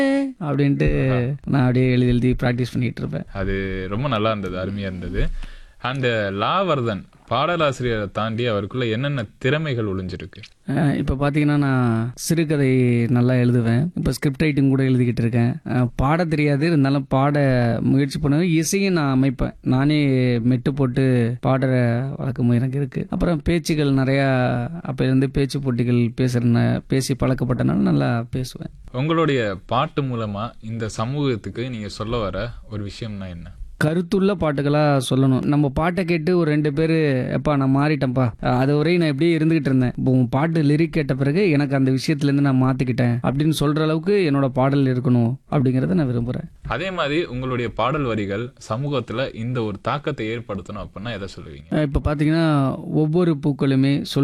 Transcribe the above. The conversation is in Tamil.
அப்படின்ட்டு நான் அப்படியே எழுதி எழுதி ப்ராக்டிஸ் பண்ணிட்டு இருப்பேன் அது ரொம்ப நல்லா இருந்தது அருமையா இருந்தது அந்த லாவர்தன் பாடலாசிரியரை தாண்டி அவருக்குள்ள என்னென்ன திறமைகள் ஒளிஞ்சிருக்கு அஹ் இப்போ பார்த்தீங்கன்னா நான் சிறுகதை நல்லா எழுதுவேன் இப்போ ஸ்கிரிப்ட் ரைட்டிங் கூட எழுதிக்கிட்டு இருக்கேன் அஹ் பாட தெரியாது இருந்தாலும் பாட முயற்சி பண்ணுவேன் இசையும் நான் அமைப்பேன் நானே மெட்டு போட்டு பாடுற வழக்கமும் எனக்கு இருக்குது அப்புறம் பேச்சுகள் நிறையா அப்போலேருந்து பேச்சு போட்டிகள் பேசுகிற பேசி பழக்கப்பட்டனால நல்லா பேசுவேன் உங்களுடைய பாட்டு மூலமா இந்த சமூகத்துக்கு நீங்க சொல்ல வர ஒரு விஷயம்னா என்ன கருத்துள்ள பாட்டுகளாக சொல்லணும் நம்ம பாட்டை கேட்டு ஒரு ரெண்டு பேர் எப்பா நான் மாறிட்டேன்ப்பா அது வரையும் நான் எப்படியே இருந்துகிட்டு இருந்தேன் இப்போ உன் பாட்டு லிரிக் கேட்ட பிறகு எனக்கு அந்த விஷயத்துலேருந்து நான் மாற்றிக்கிட்டேன் அப்படின்னு சொல்கிற அளவுக்கு என்னோட பாடல் இருக்கணும் அப்படிங்கிறத நான் விரும்புகிறேன் அதே மாதிரி உங்களுடைய பாடல் வரிகள் சமூகத்துல இந்த ஒரு தாக்கத்தை ஏற்படுத்தணும் அப்படின்னா எதை சொல்லுவீங்க இப்போ பார்த்தீங்கன்னா ஒவ்வொரு பூக்களுமே சொல்